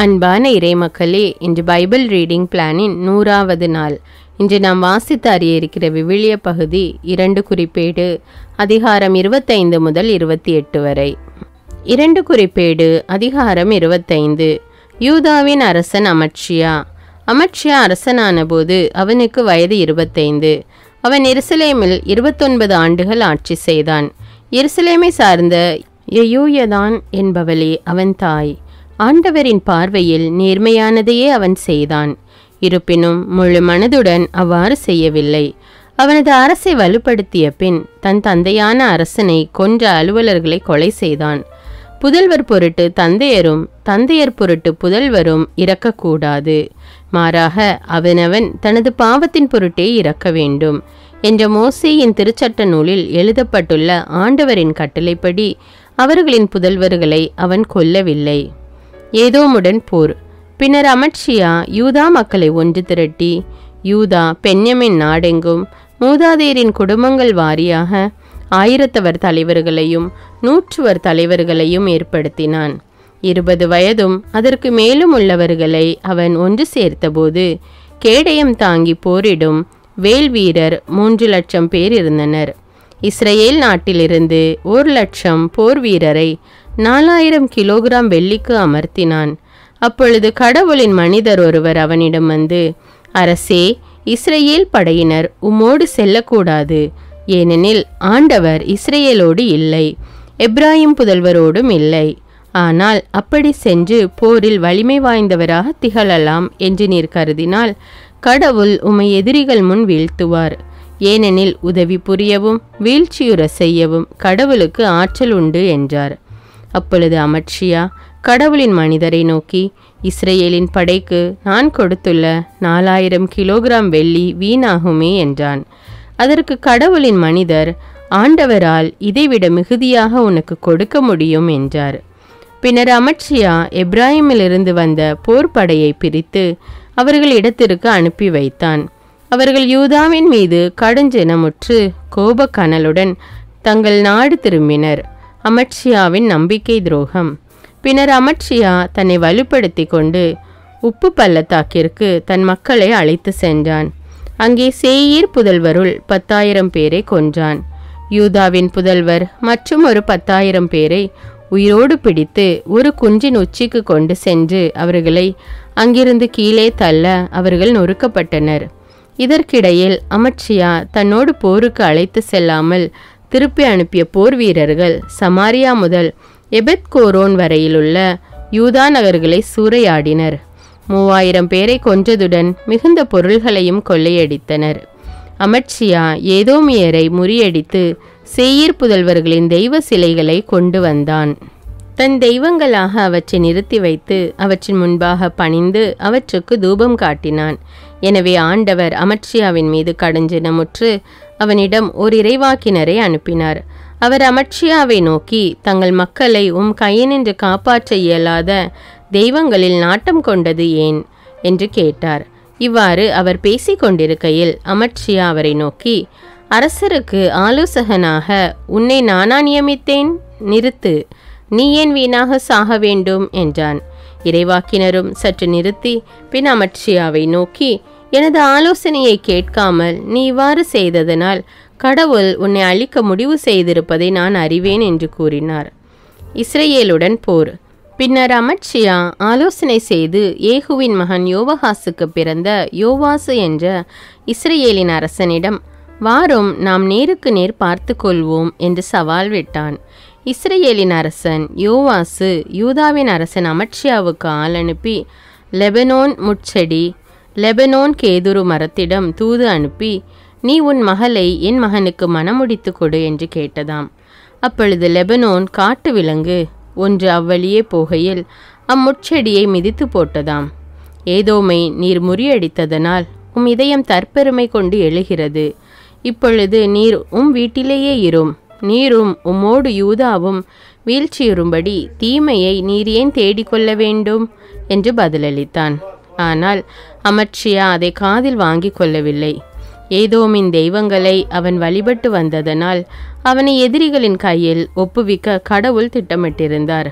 அன்பான இறைமக்களே இன்று Bible reading பிளானின் நூறாவது நாள் இன்று நாம் வாசித்து அறிய இருக்கிற விவிலிய பகுதி இரண்டு குறிப்பேடு அதிகாரம் இருபத்தைந்து முதல் இருபத்தி எட்டு வரை இரண்டு குறிப்பேடு அதிகாரம் இருபத்தைந்து யூதாவின் அரசன் அமட்சியா அமட்சியா அரசனான போது அவனுக்கு வயது இருபத்தைந்து அவன் எருசலேமில் இருபத்தொன்பது ஆண்டுகள் ஆட்சி செய்தான் எருசலேமை சார்ந்த யயூயதான் என்பவளே அவன் தாய் ஆண்டவரின் பார்வையில் நேர்மையானதையே அவன் செய்தான் இருப்பினும் முழு மனதுடன் அவ்வாறு செய்யவில்லை அவனது அரசை வலுப்படுத்திய பின் தன் தந்தையான அரசனை கொன்ற அலுவலர்களை கொலை செய்தான் புதல்வர் பொருட்டு தந்தையரும் தந்தையர் பொருட்டு புதல்வரும் இறக்கக்கூடாது மாறாக அவனவன் தனது பாவத்தின் பொருட்டே இறக்க வேண்டும் என்ற மோசேயின் திருச்சட்ட நூலில் எழுதப்பட்டுள்ள ஆண்டவரின் கட்டளைப்படி அவர்களின் புதல்வர்களை அவன் கொல்லவில்லை ஏதோமுடன் போர் பின்னர் அமட்சியா யூதா மக்களை ஒன்று திரட்டி யூதா பென்யமின் நாடெங்கும் மூதாதையரின் குடும்பங்கள் வாரியாக ஆயிரத்தவர் தலைவர்களையும் நூற்றுவர் தலைவர்களையும் ஏற்படுத்தினான் இருபது வயதும் அதற்கு மேலும் உள்ளவர்களை அவன் ஒன்று சேர்த்தபோது கேடயம் தாங்கி போரிடும் வேல் வீரர் மூன்று லட்சம் பேர் இருந்தனர் இஸ்ரேல் நாட்டிலிருந்து ஒரு லட்சம் போர் வீரரை நாலாயிரம் கிலோகிராம் வெள்ளிக்கு அமர்த்தினான் அப்பொழுது கடவுளின் மனிதர் ஒருவர் அவனிடம் வந்து அரசே இஸ்ரேல் படையினர் உம்மோடு செல்லக்கூடாது ஏனெனில் ஆண்டவர் இஸ்ரேலோடு இல்லை எப்ராஹிம் புதல்வரோடும் இல்லை ஆனால் அப்படி சென்று போரில் வலிமை வாய்ந்தவராக திகழலாம் என்று நீர் கருதினால் கடவுள் உமை எதிரிகள் முன் வீழ்த்துவார் ஏனெனில் உதவி புரியவும் வீழ்ச்சியுற செய்யவும் கடவுளுக்கு ஆற்றல் உண்டு என்றார் அப்பொழுது அமட்சியா கடவுளின் மனிதரை நோக்கி இஸ்ரேலின் படைக்கு நான் கொடுத்துள்ள நாலாயிரம் கிலோகிராம் வெள்ளி வீணாகுமே என்றான் அதற்கு கடவுளின் மனிதர் ஆண்டவரால் இதைவிட மிகுதியாக உனக்கு கொடுக்க முடியும் என்றார் பின்னர் அமட்சியா எப்ராஹிமிலிருந்து வந்த போர்ப்படையை பிரித்து அவர்கள் இடத்திற்கு அனுப்பி வைத்தான் அவர்கள் யூதாவின் மீது கடுஞ்செனமுற்று கோபக்கனலுடன் தங்கள் நாடு திரும்பினர் அமட்சியாவின் நம்பிக்கை துரோகம் பின்னர் அமட்சியா தன்னை வலுப்படுத்தி கொண்டு உப்பு பள்ளத்தாக்கிற்கு தன் மக்களை அழைத்து சென்றான் அங்கே சேயீர் புதல்வருள் பத்தாயிரம் பேரை கொன்றான் யூதாவின் புதல்வர் மற்றும் ஒரு பத்தாயிரம் பேரை உயிரோடு பிடித்து ஒரு குன்றின் உச்சிக்கு கொண்டு சென்று அவர்களை அங்கிருந்து கீழே தள்ள அவர்கள் நொறுக்கப்பட்டனர் இதற்கிடையில் அமட்சியா தன்னோடு போருக்கு அழைத்து செல்லாமல் திருப்பி அனுப்பிய போர் வீரர்கள் சமாரியா முதல் எபெத் கோரோன் வரையிலுள்ள யூதா நகர்களை சூறையாடினர் மூவாயிரம் பேரை கொன்றதுடன் மிகுந்த பொருள்களையும் கொள்ளையடித்தனர் அமட்சியா ஏதோமியரை முறியடித்து சேயீர் புதல்வர்களின் தெய்வ சிலைகளை கொண்டு வந்தான் தன் தெய்வங்களாக அவற்றை நிறுத்தி வைத்து அவற்றின் முன்பாக பணிந்து அவற்றுக்கு தூபம் காட்டினான் எனவே ஆண்டவர் அமட்சியாவின் மீது கடுஞ்சினமுற்று அவனிடம் ஒரு இறைவாக்கினரை அனுப்பினார் அவர் அமட்சியாவை நோக்கி தங்கள் மக்களை உம் கையினின்று காப்பாற்ற இயலாத தெய்வங்களில் நாட்டம் கொண்டது ஏன் என்று கேட்டார் இவ்வாறு அவர் பேசிக் கொண்டிருக்கையில் அமட்சியா அவரை நோக்கி அரசருக்கு ஆலோசகனாக உன்னை நானா நியமித்தேன் நிறுத்து நீ ஏன் வீணாக சாக வேண்டும் என்றான் இறைவாக்கினரும் சற்று நிறுத்தி பின் அமட்சியாவை நோக்கி எனது ஆலோசனையை கேட்காமல் நீ இவ்வாறு செய்ததனால் கடவுள் உன்னை அழிக்க முடிவு செய்திருப்பதை நான் அறிவேன் என்று கூறினார் இஸ்ரேலுடன் போர் பின்னர் அமட்சியா ஆலோசனை செய்து ஏகுவின் மகன் யோவஹாசுக்கு பிறந்த யோவாசு என்ற இஸ்ரேலின் அரசனிடம் வாரும் நாம் நேருக்கு நேர் பார்த்து கொள்வோம் என்று சவால் விட்டான் இஸ்ரேலின் அரசன் யோவாசு யூதாவின் அரசன் அமட்சியாவுக்கு ஆள் அனுப்பி லெபனோன் முட்செடி லெபனோன் கேதுரு மரத்திடம் தூது அனுப்பி நீ உன் மகளை என் மகனுக்கு மணமுடித்து கொடு என்று கேட்டதாம் அப்பொழுது லெபனோன் காட்டு விலங்கு ஒன்று அவ்வழியே போகையில் அம்முட்செடியை மிதித்து போட்டதாம் ஏதோமை நீர் முறியடித்ததனால் உம் இதயம் தற்பெருமை கொண்டு எழுகிறது இப்பொழுது நீர் உம் வீட்டிலேயே இரும் நீரும் உம்மோடு யூதாவும் வீழ்ச்சியுறும்படி தீமையை நீர் ஏன் தேடிக்கொள்ள வேண்டும் என்று பதிலளித்தான் ஆனால் அமர்ச்சியா அதை காதில் வாங்கிக் கொள்ளவில்லை ஏதோமின் தெய்வங்களை அவன் வழிபட்டு வந்ததனால் அவனை எதிரிகளின் கையில் ஒப்புவிக்க கடவுள் திட்டமிட்டிருந்தார்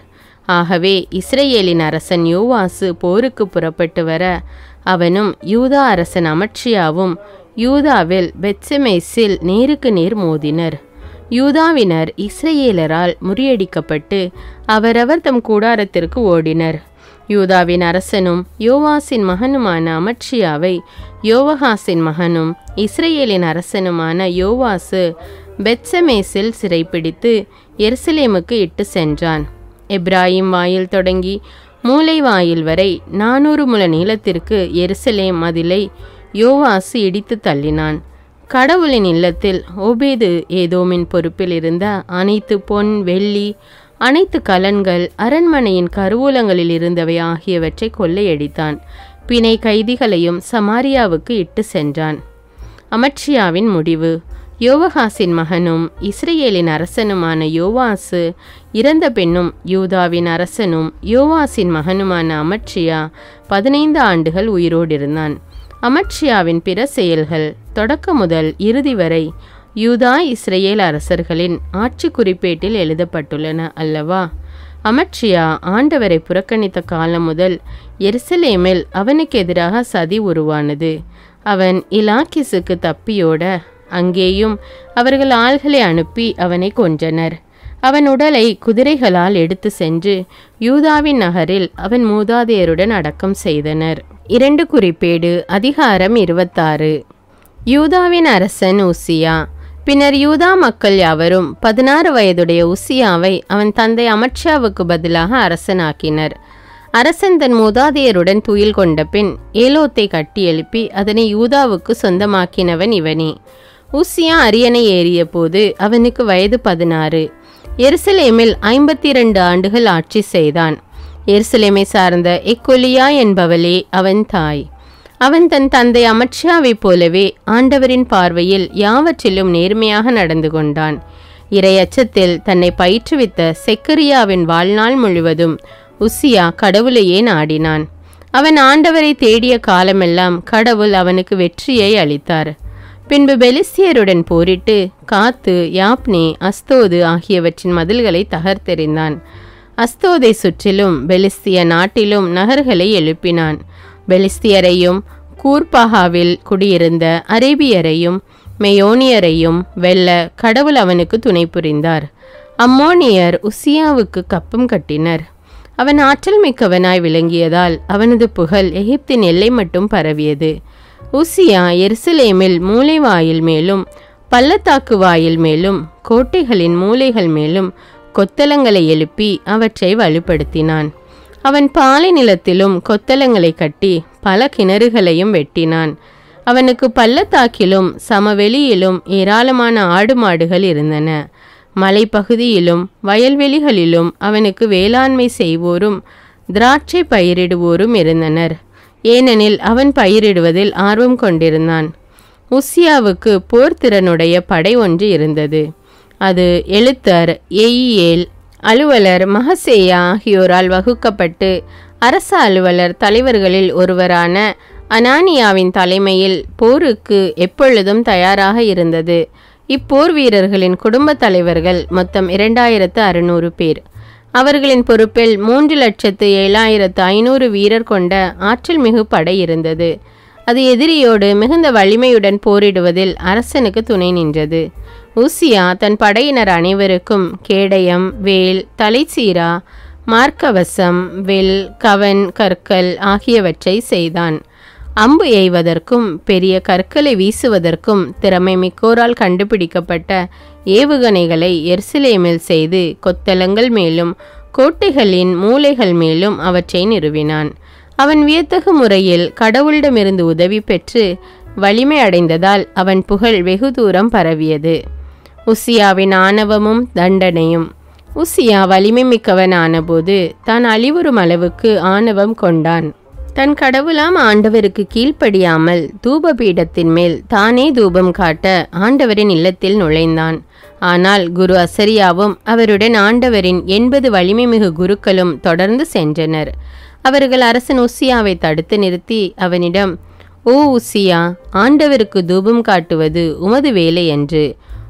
ஆகவே இஸ்ரேலின் அரசன் யோவாசு போருக்கு புறப்பட்டு வர அவனும் யூதா அரசன் அமட்சியாவும் யூதாவில் பெத்செமேசில் நேருக்கு நேர் மோதினர் யூதாவினர் இஸ்ரேலரால் முறியடிக்கப்பட்டு அவரவர் தம் கூடாரத்திற்கு ஓடினர் யூதாவின் அரசனும் யோவாசின் மகனுமான அமட்சியாவை யோவகாசின் மகனும் இஸ்ரேலின் அரசனுமான யோவாசு பெத்சமேசில் சிறைப்பிடித்து எருசலேமுக்கு இட்டு சென்றான் எப்ராஹிம் வாயில் தொடங்கி மூலை வாயில் வரை நானூறு முழ நீளத்திற்கு எருசலேம் மதிலை யோவாசு இடித்து தள்ளினான் கடவுளின் இல்லத்தில் ஓபேது ஏதோமின் பொறுப்பில் இருந்த அனைத்து பொன் வெள்ளி அனைத்து கலன்கள் அரண்மனையின் கருவூலங்களில் இருந்தவை ஆகியவற்றை கொள்ளையடித்தான் பிணை கைதிகளையும் சமாரியாவுக்கு இட்டு சென்றான் அமட்சியாவின் முடிவு யோவகாசின் மகனும் இஸ்ரேலின் அரசனுமான யோவாசு இறந்த பெண்ணும் யூதாவின் அரசனும் யோவாசின் மகனுமான அமட்சியா பதினைந்து ஆண்டுகள் உயிரோடு இருந்தான் அமட்சியாவின் பிற செயல்கள் தொடக்க முதல் இறுதி வரை யூதா இஸ்ரேல் அரசர்களின் ஆட்சி குறிப்பேட்டில் எழுதப்பட்டுள்ளன அல்லவா அமட்சியா ஆண்டவரை புறக்கணித்த காலம் முதல் எருசலேமில் அவனுக்கு எதிராக சதி உருவானது அவன் இலாக்கிஸுக்கு தப்பியோட அங்கேயும் அவர்கள் ஆள்களை அனுப்பி அவனை கொன்றனர் அவன் உடலை குதிரைகளால் எடுத்து சென்று யூதாவின் நகரில் அவன் மூதாதையருடன் அடக்கம் செய்தனர் இரண்டு குறிப்பேடு அதிகாரம் இருபத்தாறு யூதாவின் அரசன் உசியா பின்னர் யூதா மக்கள் யாவரும் பதினாறு வயதுடைய உசியாவை அவன் தந்தை அமட்சாவுக்கு பதிலாக அரசனாக்கினர் அரசன் தன் மூதாதையருடன் துயில் கொண்ட பின் ஏலோத்தை கட்டி எழுப்பி அதனை யூதாவுக்கு சொந்தமாக்கினவன் இவனே உசியா அரியணை ஏறிய போது அவனுக்கு வயது பதினாறு எருசலேமில் ஐம்பத்தி இரண்டு ஆண்டுகள் ஆட்சி செய்தான் எருசலேமை சார்ந்த எக்கொலியா என்பவளே அவன் தாய் அவன் தன் தந்தை அமட்சியாவைப் போலவே ஆண்டவரின் பார்வையில் யாவற்றிலும் நேர்மையாக நடந்து கொண்டான் இரையச்சத்தில் தன்னை பயிற்றுவித்த செக்கரியாவின் வாழ்நாள் முழுவதும் உசியா கடவுளையே நாடினான் அவன் ஆண்டவரை தேடிய காலமெல்லாம் கடவுள் அவனுக்கு வெற்றியை அளித்தார் பின்பு பெலிஸ்தியருடன் போரிட்டு காத்து யாப்னே அஸ்தோது ஆகியவற்றின் மதில்களை தகர்த்தெறிந்தான் அஸ்தோதை சுற்றிலும் பெலிஸ்திய நாட்டிலும் நகர்களை எழுப்பினான் பெலிஸ்தியரையும் கூர்பாகாவில் குடியிருந்த அரேபியரையும் மெயோனியரையும் வெல்ல கடவுள் அவனுக்கு துணை புரிந்தார் அம்மோனியர் உசியாவுக்கு கப்பம் கட்டினர் அவன் ஆற்றல் மிக்கவனாய் விளங்கியதால் அவனது புகழ் எகிப்தின் எல்லை மட்டும் பரவியது உசியா எருசலேமில் மூலை வாயில் மேலும் பள்ளத்தாக்கு வாயில் மேலும் கோட்டைகளின் மூலைகள் மேலும் கொத்தளங்களை எழுப்பி அவற்றை வலுப்படுத்தினான் அவன் பாலை நிலத்திலும் கொத்தளங்களை கட்டி பல கிணறுகளையும் வெட்டினான் அவனுக்கு பள்ளத்தாக்கிலும் சமவெளியிலும் ஏராளமான ஆடு மாடுகள் இருந்தன மலைப்பகுதியிலும் வயல்வெளிகளிலும் அவனுக்கு வேளாண்மை செய்வோரும் திராட்சை பயிரிடுவோரும் இருந்தனர் ஏனெனில் அவன் பயிரிடுவதில் ஆர்வம் கொண்டிருந்தான் உசியாவுக்கு போர்த்திறனுடைய படை ஒன்று இருந்தது அது எழுத்தர் எயியேல் அலுவலர் மகசேயா ஆகியோரால் வகுக்கப்பட்டு அரச அலுவலர் தலைவர்களில் ஒருவரான அனானியாவின் தலைமையில் போருக்கு எப்பொழுதும் தயாராக இருந்தது இப்போர் வீரர்களின் குடும்ப தலைவர்கள் மொத்தம் இரண்டாயிரத்து அறுநூறு பேர் அவர்களின் பொறுப்பில் மூன்று லட்சத்து ஏழாயிரத்து ஐநூறு வீரர் கொண்ட ஆற்றல் மிகு படை இருந்தது அது எதிரியோடு மிகுந்த வலிமையுடன் போரிடுவதில் அரசனுக்கு துணை நின்றது உசியா தன் படையினர் அனைவருக்கும் கேடயம் வேல் தலைச்சீரா மார்க்கவசம் வில் கவன் கற்கள் ஆகியவற்றை செய்தான் அம்பு எய்வதற்கும் பெரிய கற்களை வீசுவதற்கும் திறமை மிக்கோரால் கண்டுபிடிக்கப்பட்ட ஏவுகணைகளை எர்சிலேமில் செய்து கொத்தளங்கள் மேலும் கோட்டைகளின் மூலைகள் மேலும் அவற்றை நிறுவினான் அவன் வியத்தகு முறையில் கடவுளிடமிருந்து உதவி பெற்று வலிமை அடைந்ததால் அவன் புகழ் வெகு தூரம் பரவியது உசியாவின் ஆணவமும் தண்டனையும் உசியா வலிமை மிக்கவனானபோது தான் அழிவுறும் அளவுக்கு ஆணவம் கொண்டான் தன் கடவுளாம் ஆண்டவருக்கு கீழ்ப்படியாமல் தூப பீடத்தின் மேல் தானே தூபம் காட்ட ஆண்டவரின் இல்லத்தில் நுழைந்தான் ஆனால் குரு அசரியாவும் அவருடன் ஆண்டவரின் எண்பது வலிமை மிகு குருக்களும் தொடர்ந்து சென்றனர் அவர்கள் அரசன் உசியாவை தடுத்து நிறுத்தி அவனிடம் ஓ உசியா ஆண்டவருக்கு தூபம் காட்டுவது உமது வேலை என்று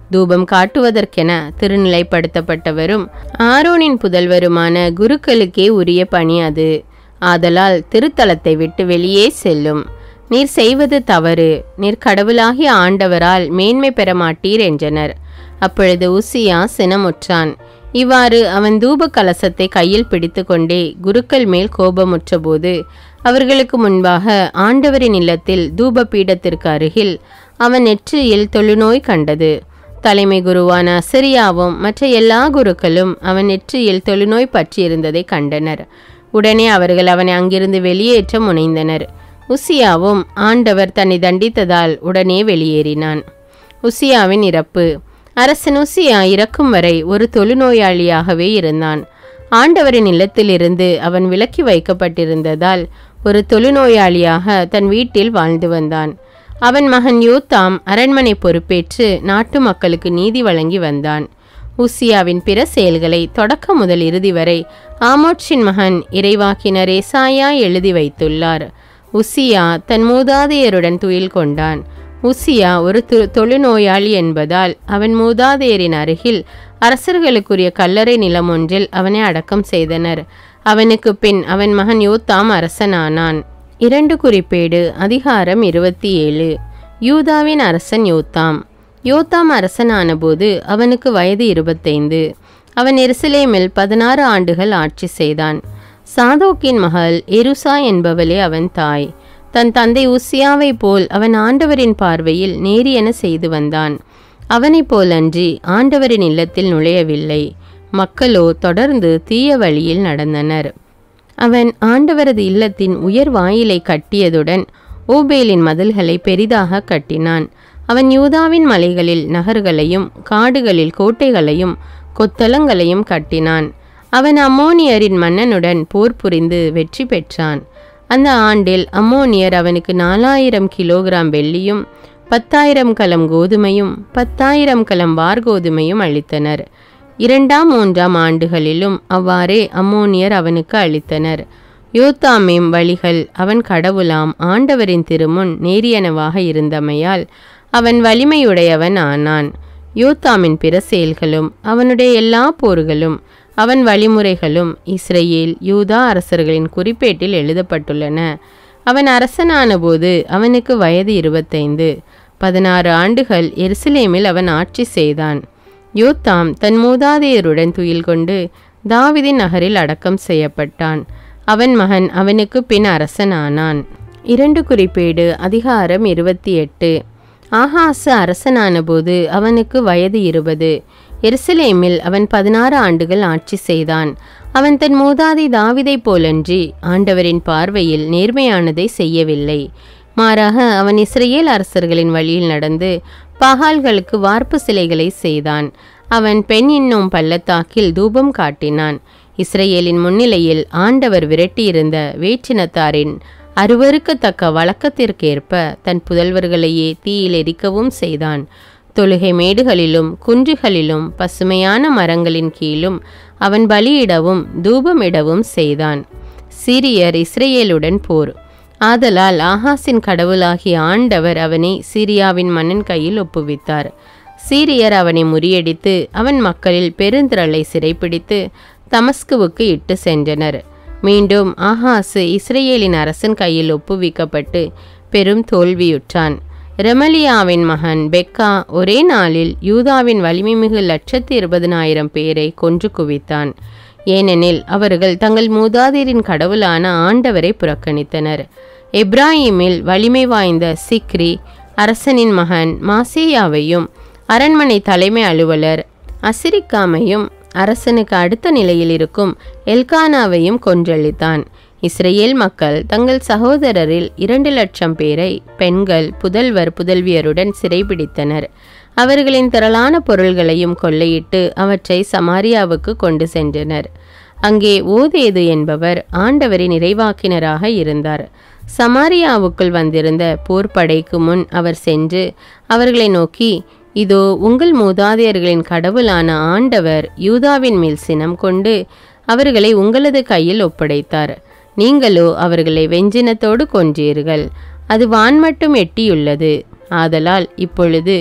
தூபம் காட்டுவதற்கென திருநிலைப்படுத்தப்பட்டவரும் ஆரோனின் புதல்வருமான குருக்களுக்கே உரிய பணி அது ஆதலால் திருத்தலத்தை விட்டு வெளியே செல்லும் நீர் செய்வது தவறு நீர் கடவுளாகிய ஆண்டவரால் மேன்மை பெற மாட்டீர் என்றனர் அப்பொழுது உசியா சினமுற்றான் இவ்வாறு அவன் தூப கலசத்தை கையில் பிடித்துக்கொண்டே குருக்கள் மேல் கோபமுற்றபோது அவர்களுக்கு முன்பாக ஆண்டவரின் இல்லத்தில் தூப பீடத்திற்கு அருகில் அவன் நெற்றியில் தொழுநோய் கண்டது தலைமை குருவான அசிரியாவும் மற்ற எல்லா குருக்களும் அவன் நெற்றியில் தொழுநோய் பற்றியிருந்ததை கண்டனர் உடனே அவர்கள் அவனை அங்கிருந்து வெளியேற்ற முனைந்தனர் உசியாவும் ஆண்டவர் தன்னை தண்டித்ததால் உடனே வெளியேறினான் உசியாவின் இறப்பு அரசன் உசியா இறக்கும் வரை ஒரு தொழுநோயாளியாகவே இருந்தான் ஆண்டவரின் இல்லத்திலிருந்து அவன் விலக்கி வைக்கப்பட்டிருந்ததால் ஒரு தொழுநோயாளியாக தன் வீட்டில் வாழ்ந்து வந்தான் அவன் மகன் யோத்தாம் அரண்மனை பொறுப்பேற்று நாட்டு மக்களுக்கு நீதி வழங்கி வந்தான் உசியாவின் பிற செயல்களை தொடக்க முதல் இறுதி வரை ஆமோட்சின் மகன் இறைவாக்கினர் ஏசாயா எழுதி வைத்துள்ளார் உசியா தன் மூதாதையருடன் துயில் கொண்டான் உசியா ஒரு து தொழுநோயாளி என்பதால் அவன் மூதாதையரின் அருகில் அரசர்களுக்குரிய கல்லறை நிலம் ஒன்றில் அவனை அடக்கம் செய்தனர் அவனுக்கு பின் அவன் மகன் யோத்தாம் அரசனானான் இரண்டு குறிப்பேடு அதிகாரம் இருபத்தி ஏழு யூதாவின் அரசன் யோத்தாம் யோத்தாம் அரசனானபோது அவனுக்கு வயது இருபத்தைந்து அவன் எருசலேமில் பதினாறு ஆண்டுகள் ஆட்சி செய்தான் சாதோக்கின் மகள் எருசா என்பவளே அவன் தாய் தன் தந்தை உசியாவை போல் அவன் ஆண்டவரின் பார்வையில் நேரியென செய்து வந்தான் அவனைப் போலன்றி ஆண்டவரின் இல்லத்தில் நுழையவில்லை மக்களோ தொடர்ந்து தீய வழியில் நடந்தனர் அவன் ஆண்டவரது இல்லத்தின் உயர் வாயிலை கட்டியதுடன் ஓபேலின் மதில்களை பெரிதாக கட்டினான் அவன் யூதாவின் மலைகளில் நகர்களையும் காடுகளில் கோட்டைகளையும் கொத்தளங்களையும் கட்டினான் அவன் அம்மோனியரின் மன்னனுடன் போர் புரிந்து வெற்றி பெற்றான் அந்த ஆண்டில் அம்மோனியர் அவனுக்கு நாலாயிரம் கிலோகிராம் வெள்ளியும் பத்தாயிரம் கலம் கோதுமையும் பத்தாயிரம் கலம் வார்கோதுமையும் அளித்தனர் இரண்டாம் மூன்றாம் ஆண்டுகளிலும் அவ்வாறே அம்மோனியர் அவனுக்கு அளித்தனர் யோத்தாமேம் வழிகள் அவன் கடவுளாம் ஆண்டவரின் திருமுன் நேரியனவாக இருந்தமையால் அவன் வலிமையுடையவன் ஆனான் யோத்தாமின் பிற செயல்களும் அவனுடைய எல்லா போர்களும் அவன் வழிமுறைகளும் இஸ்ரேல் யூதா அரசர்களின் குறிப்பேட்டில் எழுதப்பட்டுள்ளன அவன் அரசனானபோது அவனுக்கு வயது இருபத்தைந்து பதினாறு ஆண்டுகள் எருசலேமில் அவன் ஆட்சி செய்தான் யோத்தாம் தன் மூதாதையருடன் துயில் கொண்டு தாவிதின் நகரில் அடக்கம் செய்யப்பட்டான் அவன் மகன் அவனுக்கு பின் அரசனானான் இரண்டு குறிப்பேடு அதிகாரம் இருபத்தி எட்டு ஆகாசு அரசனானபோது அவனுக்கு வயது இருபது எருசலேமில் அவன் பதினாறு ஆண்டுகள் ஆட்சி செய்தான் அவன் தன் மூதாதை தாவிதை போலன்றி ஆண்டவரின் பார்வையில் நேர்மையானதை செய்யவில்லை மாறாக அவன் இஸ்ரேல் அரசர்களின் வழியில் நடந்து பகால்களுக்கு வார்ப்பு சிலைகளை செய்தான் அவன் பெண் என்னும் பள்ளத்தாக்கில் தூபம் காட்டினான் இஸ்ரேலின் முன்னிலையில் ஆண்டவர் விரட்டியிருந்த வேற்றினத்தாரின் அருவருக்கத்தக்க வழக்கத்திற்கேற்ப தன் புதல்வர்களையே தீயில் எரிக்கவும் செய்தான் தொழுகை மேடுகளிலும் குன்றுகளிலும் பசுமையான மரங்களின் கீழும் அவன் பலியிடவும் தூபமிடவும் செய்தான் சீரியர் இஸ்ரேலுடன் போர் ஆதலால் ஆகாசின் கடவுளாகிய ஆண்டவர் அவனை சீரியாவின் மன்னன் கையில் ஒப்புவித்தார் சீரியர் அவனை முறியடித்து அவன் மக்களில் பெருந்திரளை சிறைப்பிடித்து தமஸ்குவுக்கு இட்டு சென்றனர் மீண்டும் ஆகாசு இஸ்ரேலின் அரசன் கையில் ஒப்புவிக்கப்பட்டு பெரும் தோல்வியுற்றான் ரெமலியாவின் மகன் பெக்கா ஒரே நாளில் யூதாவின் வலிமைமிகு லட்சத்து இருபதனாயிரம் பேரை கொன்று குவித்தான் ஏனெனில் அவர்கள் தங்கள் மூதாதையரின் கடவுளான ஆண்டவரை புறக்கணித்தனர் எப்ராஹிமில் வலிமை வாய்ந்த சிக்ரி அரசனின் மகன் மாசேயாவையும் அரண்மனை தலைமை அலுவலர் அசிரிக்காமையும் அரசனுக்கு அடுத்த நிலையில் இருக்கும் எல்கானாவையும் கொன்றளித்தான் இஸ்ரேல் மக்கள் தங்கள் சகோதரரில் இரண்டு லட்சம் பேரை பெண்கள் புதல்வர் புதல்வியருடன் சிறைபிடித்தனர் அவர்களின் திரளான பொருள்களையும் கொள்ளையிட்டு அவற்றை சமாரியாவுக்கு கொண்டு சென்றனர் அங்கே ஓதேது என்பவர் ஆண்டவரின் இறைவாக்கினராக இருந்தார் சமாரியாவுக்குள் வந்திருந்த போர்ப்படைக்கு முன் அவர் சென்று அவர்களை நோக்கி இதோ உங்கள் மூதாதையர்களின் கடவுளான ஆண்டவர் யூதாவின் மேல் சினம் கொண்டு அவர்களை உங்களது கையில் ஒப்படைத்தார் நீங்களோ அவர்களை வெஞ்சினத்தோடு கொன்றீர்கள் அது வான் மட்டும் எட்டியுள்ளது ஆதலால் இப்பொழுது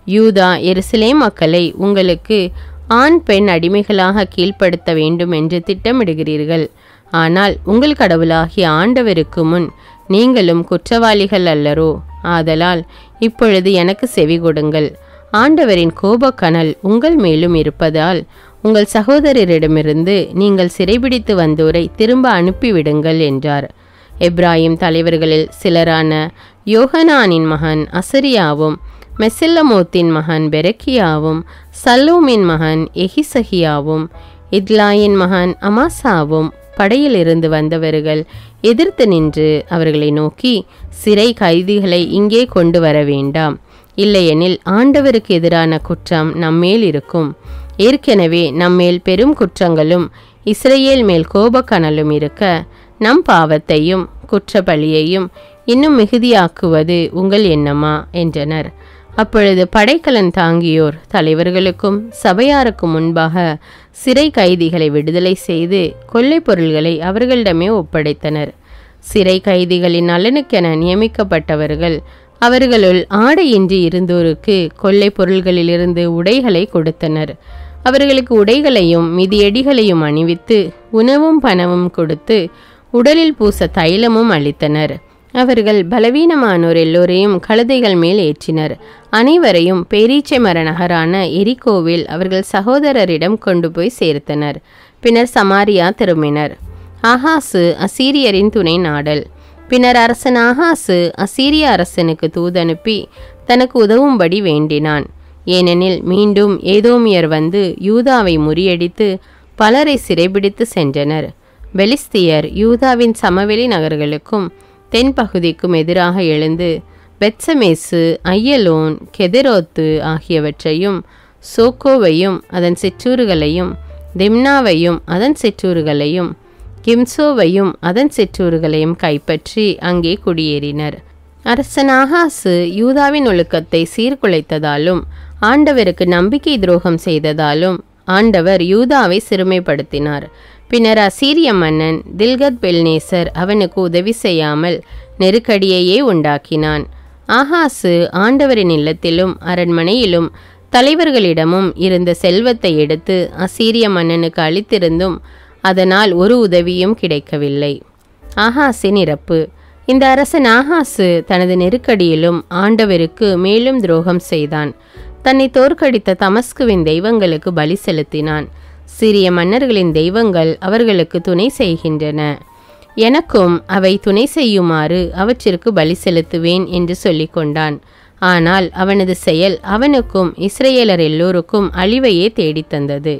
யூதா எருசலேம் மக்களை உங்களுக்கு ஆண் பெண் அடிமைகளாக கீழ்ப்படுத்த வேண்டும் என்று திட்டமிடுகிறீர்கள் ஆனால் உங்கள் கடவுளாகிய ஆண்டவருக்கு முன் நீங்களும் குற்றவாளிகள் அல்லரோ ஆதலால் இப்பொழுது எனக்கு செவி கொடுங்கள் ஆண்டவரின் கோபக்கனல் உங்கள் மேலும் இருப்பதால் உங்கள் சகோதரரிடமிருந்து நீங்கள் சிறைபிடித்து வந்தோரை திரும்ப அனுப்பிவிடுங்கள் என்றார் எப்ராஹிம் தலைவர்களில் சிலரான யோகனானின் மகன் அசரியாவும் மெசில்லமோத்தின் மகன் பெரக்கியாவும் சல்லூமின் மகன் எஹிசகியாவும் இத்லாயின் மகன் அமாசாவும் படையிலிருந்து வந்தவர்கள் எதிர்த்து நின்று அவர்களை நோக்கி சிறை கைதிகளை இங்கே கொண்டு வர வேண்டாம் இல்லையெனில் ஆண்டவருக்கு எதிரான குற்றம் நம்மேல் இருக்கும் ஏற்கனவே நம்மேல் பெரும் குற்றங்களும் இஸ்ரேல் மேல் கோபக்கனலும் இருக்க நம் பாவத்தையும் குற்றப்பழியையும் இன்னும் மிகுதியாக்குவது உங்கள் எண்ணமா என்றனர் அப்பொழுது படைக்கலன் தாங்கியோர் தலைவர்களுக்கும் சபையாருக்கும் முன்பாக சிறை கைதிகளை விடுதலை செய்து கொள்ளைப் பொருள்களை அவர்களிடமே ஒப்படைத்தனர் சிறை கைதிகளின் நலனுக்கென நியமிக்கப்பட்டவர்கள் அவர்களுள் ஆடையின்றி இருந்தோருக்கு கொள்ளைப் பொருள்களிலிருந்து உடைகளை கொடுத்தனர் அவர்களுக்கு உடைகளையும் மிதியடிகளையும் அணிவித்து உணவும் பணமும் கொடுத்து உடலில் பூச தைலமும் அளித்தனர் அவர்கள் பலவீனமானோர் எல்லோரையும் கழுதைகள் மேல் ஏற்றினர் அனைவரையும் பேரீச்சை மர நகரான எரிகோவில் அவர்கள் சகோதரரிடம் கொண்டு போய் சேர்த்தனர் பின்னர் சமாரியா திரும்பினர் ஆகாசு அசீரியரின் துணை நாடல் பின்னர் அரசன் ஆகாசு அசீரிய அரசனுக்கு தூதனுப்பி தனக்கு உதவும்படி வேண்டினான் ஏனெனில் மீண்டும் ஏதோமியர் வந்து யூதாவை முறியடித்து பலரை சிறைபிடித்து சென்றனர் பெலிஸ்தியர் யூதாவின் சமவெளி நகர்களுக்கும் தென்பகுதிக்கும் எதிராக எழுந்து பெத்சமேசு ஐயலோன் கெதரோத்து ஆகியவற்றையும் சோக்கோவையும் அதன் சிற்றூர்களையும் திம்னாவையும் அதன் சிற்றூர்களையும் கிம்சோவையும் அதன் சிற்றூர்களையும் கைப்பற்றி அங்கே குடியேறினர் அரசன் ஆகாசு யூதாவின் ஒழுக்கத்தை சீர்குலைத்ததாலும் ஆண்டவருக்கு நம்பிக்கை துரோகம் செய்ததாலும் ஆண்டவர் யூதாவை சிறுமைப்படுத்தினார் பின்னர் அசீரிய மன்னன் தில்கத் பெல்நேசர் அவனுக்கு உதவி செய்யாமல் நெருக்கடியையே உண்டாக்கினான் ஆகாசு ஆண்டவரின் இல்லத்திலும் அரண்மனையிலும் தலைவர்களிடமும் இருந்த செல்வத்தை எடுத்து அசீரிய மன்னனுக்கு அளித்திருந்தும் அதனால் ஒரு உதவியும் கிடைக்கவில்லை ஆகாசின் இறப்பு இந்த அரசன் ஆகாசு தனது நெருக்கடியிலும் ஆண்டவருக்கு மேலும் துரோகம் செய்தான் தன்னை தோற்கடித்த தமஸ்குவின் தெய்வங்களுக்கு பலி செலுத்தினான் சிறிய மன்னர்களின் தெய்வங்கள் அவர்களுக்கு துணை செய்கின்றன எனக்கும் அவை துணை செய்யுமாறு அவற்றிற்கு பலி செலுத்துவேன் என்று சொல்லிக்கொண்டான் ஆனால் அவனது செயல் அவனுக்கும் இஸ்ரேலர் எல்லோருக்கும் அழிவையே தேடித் தந்தது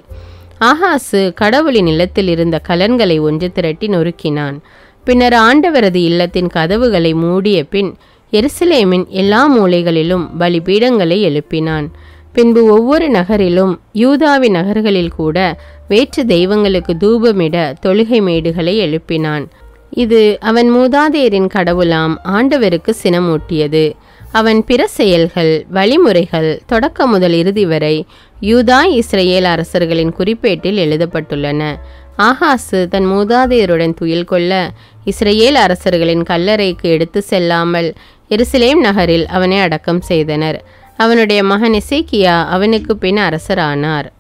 ஆகாசு கடவுளின் இல்லத்தில் இருந்த கலன்களை ஒன்று திரட்டி நொறுக்கினான் பின்னர் ஆண்டவரது இல்லத்தின் கதவுகளை மூடிய பின் எருசலேமின் எல்லா மூலைகளிலும் பலிபீடங்களை எழுப்பினான் பின்பு ஒவ்வொரு நகரிலும் யூதாவின் நகர்களில் கூட வேற்று தெய்வங்களுக்கு தூபமிட தொழுகை மேடுகளை எழுப்பினான் இது அவன் மூதாதையரின் கடவுளாம் ஆண்டவருக்கு சினமூட்டியது அவன் பிற செயல்கள் வழிமுறைகள் தொடக்க முதல் இறுதி வரை யூதா இஸ்ரேல் அரசர்களின் குறிப்பேட்டில் எழுதப்பட்டுள்ளன ஆகாசு தன் மூதாதையருடன் துயில் கொள்ள இஸ்ரேல் அரசர்களின் கல்லறைக்கு எடுத்து செல்லாமல் எருசலேம் நகரில் அவனை அடக்கம் செய்தனர் அவனுடைய மகன் எசேக்கியா அவனுக்கு பின் அரசரானார்